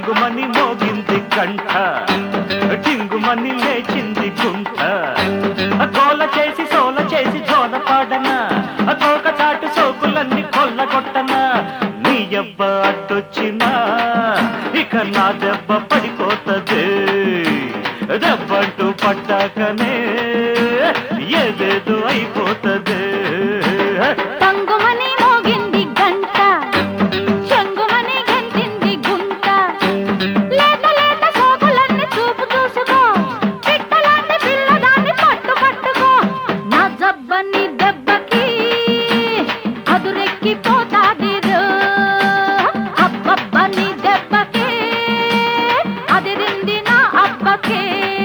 టంగుమని మోగింది కంఠ టింగుమని లేచింది గుంట గోల చేసి సోల చేసి జోల పాడన తోక చాటు సోకులన్నీ కొల్లగొట్టన నీ ఎవ్వ అడ్డొచ్చినా ఇక నా దెబ్బ పడిపోతది దెబ్బంటూ పట్టాకనే ఏదేదో అయిపోతది టంగుమని మోగింది గంట చెంగుమని గంటింది గుంట లేత లేత సోకులన్నీ చూపు చూసుకో పిట్టలాంటి పిల్లదాన్ని పట్టు పట్టుకో నా జబ్బని దెబ్బకి అదురెక్కి పోతాది అబ్బబ్బని దెబ్బకి అదిరింది నా అబ్బకే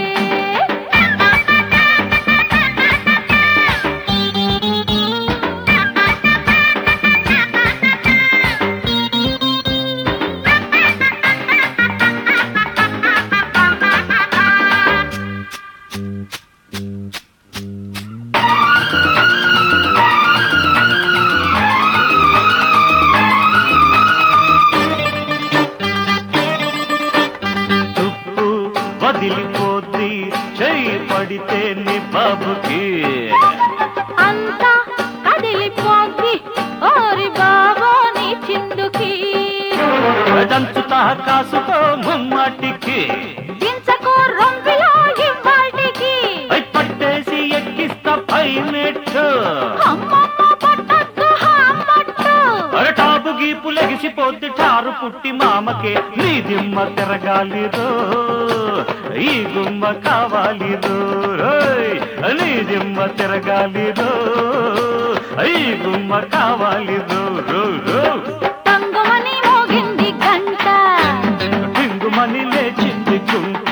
తుప్పు వదిలిపోద్ది చెయ్యి పడితే నీ బాబుకి అంతా కదిలిపోద్ది ఓరి బాబో నీ చిందుకి దంచుతా కాసుకో ముమ్మాటికి దించకు రొంపిలో ఇవ్వాటికి ఐ పట్టేసి ఎక్కిస్తా పై మెట్టు అమ్మమ్మ పట్టద్దు హామట్టు అరటాపు గీపు లెగిసిపోద్ది టారు పుట్టి మామకే నీ దిమ్మ తిరగాలి రో ఈ గుమ్మ కావాలి రో రోయ్. నీ దిమ్మ తిరగాలి రో ఈ గుమ్మ కావాలి రో రో రో టంగుమని మోగింది గంట టింగుమని లేచింది గుంట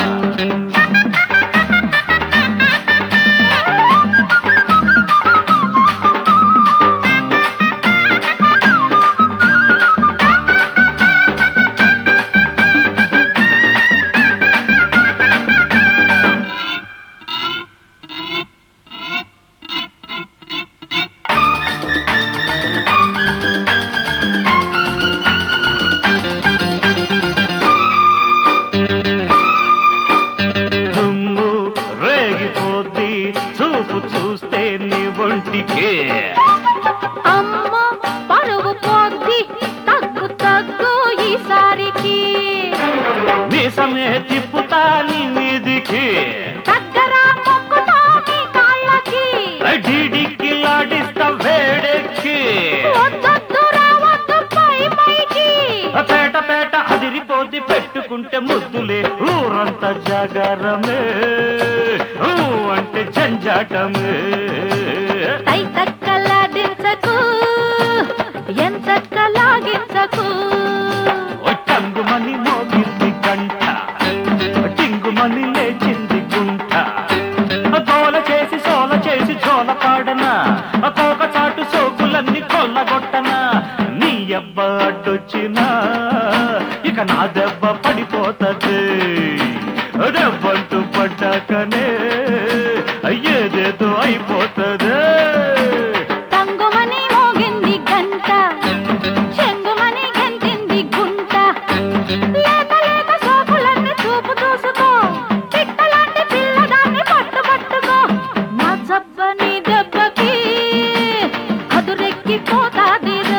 దుమ్ము రేగిపోద్ది చూపు చూస్తే నీ ఒంటికే అమ్మ పరువు పోద్ది తగ్గు తగ్గు ఈసారికి మీసమే తిప్పుతా నీ మీదికి దగ్గర మొక్కుతో నీ కాళ్ళకి డీడికి లాడిస్తా వేడెక్కి వద్దొద్దు రావద్దు పై పైకి పేట పేట అదిరిపోద్ది పెట్టుకుంటే ముద్దులే ఊరంతా జాగారమే ఊ అంటే జంజాటమే తై తక్కలాడించకు ఎంచక్క లాగించకు టంగుమని మోగింది గంట టింగుమని లేచింది గుంట గోల చేసి సోల చేసి జోల పాడన కోక చాటు సోకులన్నీ కొల్లగొట్టన నీ అబ్బ అడ్డొచ్చినా ఇక నా దెబ్బ పడిపోతది దెబ్బంటూ పడ్డాకనే అయ్యేదేదో అయిపోతదే టంగుమని మోగింది గంట చెంగుమని గంటింది గుంట లేత లేత సోకులన్నీ చూపు చూసుకో పిట్టలాంటి పిల్లదాన్ని పట్టు పట్టుకో నా జబ్బని దెబ్బకి అదురెక్కి పోతాది